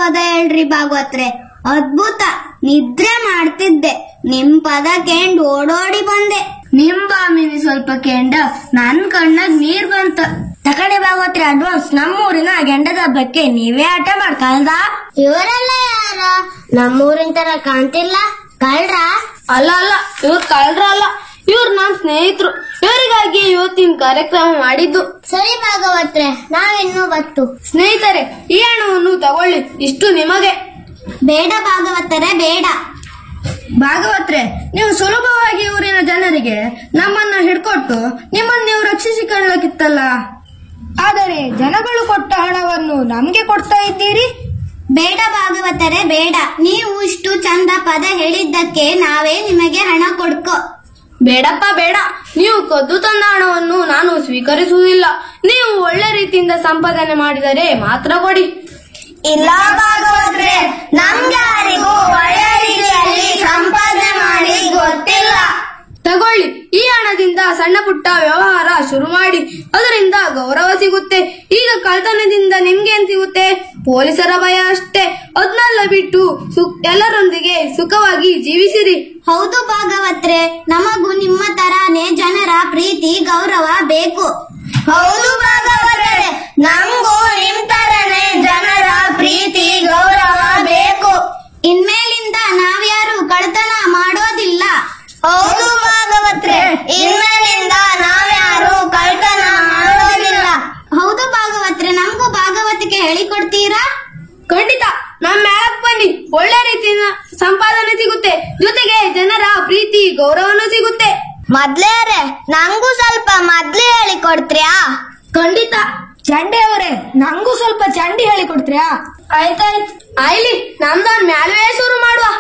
ಪದ ಹೇಳ್ರಿ ಭಾಗವತ್ರೆ ಅದ್ಭುತ ನಿದ್ರೆ ಮಾಡ್ತಿದ್ದೆ ನಿಮ್ ಪದ ಕೇಂಡ್ ಓಡೋಡಿ ಬಂದೆ ನಿಮ್ ಬಾಮಿನಿ ಸ್ವಲ್ಪ ಕೇಂಡ ನನ್ ಕಣ್ಣಾಗ್ ನೀರ್ ಬಂತ ತಕಡೆ ಭಾಗವತ್ರಿ ಅಡ್ವಾನ್ಸ್ ನಮ್ಮೂರಿನ ಗೆಂಡದ ಹಬ್ಬಕ್ಕೆ ನೀವೇ ಆಟ ಮಾಡ್ಕಲ್ದ ಇವರೆಲ್ಲ ಯಾರ ನಮ್ಮೂರಿನ ತರ ಕಾಣ್ತಿಲ್ಲ ಕಳ್ರ ಅಲ್ಲ ಅಲ್ಲ ಇವ್ರು ಕಳ್ರ ಅಲ್ಲ ಇವ್ರು ನಮ್ ಸ್ನೇಹಿತರು ಇವರಿಗಾಗಿ ಇವತ್ತಿನ ಕಾರ್ಯಕ್ರಮ ಮಾಡಿದ್ದು ಸರಿ ಭಾಗವತ್ರೆ ನಾವಿನ್ನೂ ಬತ್ತು ಸ್ನೇಹಿತರೆ ಈ ಹಣವನ್ನು ತಗೊಳ್ಳಿ ಇಷ್ಟು ನಿಮಗೆ ಬೇಡ ಭಾಗವತರೆ ಬೇಡ ಭಾಗವತ್ರೆ ನೀವು ಸುಲಭವಾಗಿ ಊರಿನ ಜನರಿಗೆ ನಮ್ಮನ್ನ ಹಿಡ್ಕೊಟ್ಟು ನಿಮ್ಮನ್ನ ನೀವು ರಕ್ಷಿಸಿಕೊಳ್ಳಕ್ಕಿತ್ತಲ್ಲ ಆದರೆ ಜನಗಳು ಕೊಟ್ಟ ಹಣವನ್ನು ನಮ್ಗೆ ಕೊಡ್ತಾ ಇದ್ದೀರಿ ಬೇಡ ಭಾಗವತರೆ ಬೇಡ ನೀವು ಇಷ್ಟು ಚಂದ ಪದ ಹೇಳಿದ್ದಕ್ಕೆ ನಾವೇ ನಿಮಗೆ ಹಣ ಕೊಡ್ಕೋ ಬೇಡಪ್ಪ ಬೇಡ ನೀವು ಕದ್ದು ತಂದ ಹಣವನ್ನು ನಾನು ಸ್ವೀಕರಿಸುವುದಿಲ್ಲ ನೀವು ಒಳ್ಳೆ ರೀತಿಯಿಂದ ಸಂಪಾದನೆ ಮಾಡಿದರೆ ಮಾತ್ರ ಕೊಡಿ ಇಲ್ಲ ಭಾಗವತ್ರೆ ನಮ್ಗ್ಯಾರಿಗೂ ಒಳ್ಳೆ ರೀತಿಯಲ್ಲಿ ಸಂಪಾದನೆ ಮಾಡಿ ಗೊತ್ತಿಲ್ಲ ತಗೊಳ್ಳಿ ಈ ಹಣದಿಂದ ಸಣ್ಣ ಪುಟ್ಟ ವ್ಯವಹಾರ ಶುರು ಮಾಡಿ ಅದರಿಂದ ಗೌರವ ಸಿಗುತ್ತೆ ಈಗ ಕಳ್ತನದಿಂದ ನಿಮ್ಗೆ ಏನ್ ಸಿಗುತ್ತೆ ಪೊಲೀಸರ ಭಯ ಅಷ್ಟೇ ಅದನ್ನೆಲ್ಲ ಬಿಟ್ಟು ಸು- ಎಲ್ಲರೊಂದಿಗೆ ಸುಖವಾಗಿ ಜೀವಿಸಿರಿ ಹೌದು ಭಾಗವತ್ರೆ ನಮಗೂ ನಿಮ್ಮ ತರಾನೇ ಜನರ ಪ್ರೀತಿ ಗೌರವ ಬೇಕು ಹೌದು ಭಾಗವತ್ರೆ ನಮಗೂ ನಿಮ್ ತರನೇ ಜನರ ಪ್ರೀತಿ ಗೌರವ ಬೇಕು ಇನ್ಮೇಲಿಂದ ನಾವ್ಯಾರು ಕಳ್ತನ ಮಾಡೋದಿಲ್ಲ ಹೌದು ಭಾಗವತ್ರೆ ಇನ್ಮೇಲಿಂದ ನಾವ್ಯಾರು ಕಳ್ತನ ಮಾಡೋದಿಲ್ಲ ಹೌದು ಭಾಗವತ್ರೆ ನಮಗೂ ಭಾಗವತಿಕೆ ಹೇಳಿಕೊಡ್ತೀರಾ ಖಂಡಿತ ನಮ್ಮ ಮೇಳಕ್ ಬನ್ನಿ ಒಳ್ಳೆ ರೀತಿಯ ಸಂಪಾದನೆ ಸಿಗುತ್ತೆ ಜೊತೆಗೆ ಜನರ ಪ್ರೀತಿ ಗೌರವನೂ ಸಿಗುತ್ತೆ ಮೊದ್ಲೇರೆ ನಂಗೂ ಸ್ವಲ್ಪ ಮೊದ್ಲು ಹೇಳಿ ಕೊಡ್ತೀರಾ ಖಂಡಿತ ಚಂಡೆ ಅವರೇ ನಂಗೂ ಸ್ವಲ್ಪ ಚಂಡಿ ಹೇಳಿ ಕೊಡ್ತೀರಾ ಆಯ್ತಾಯ್ತು ಆಯ್ಲಿ ನಮ್ದೊಂದ್ ಮ್ಯಾಲುವೆ ಶುರು ಮಾಡುವ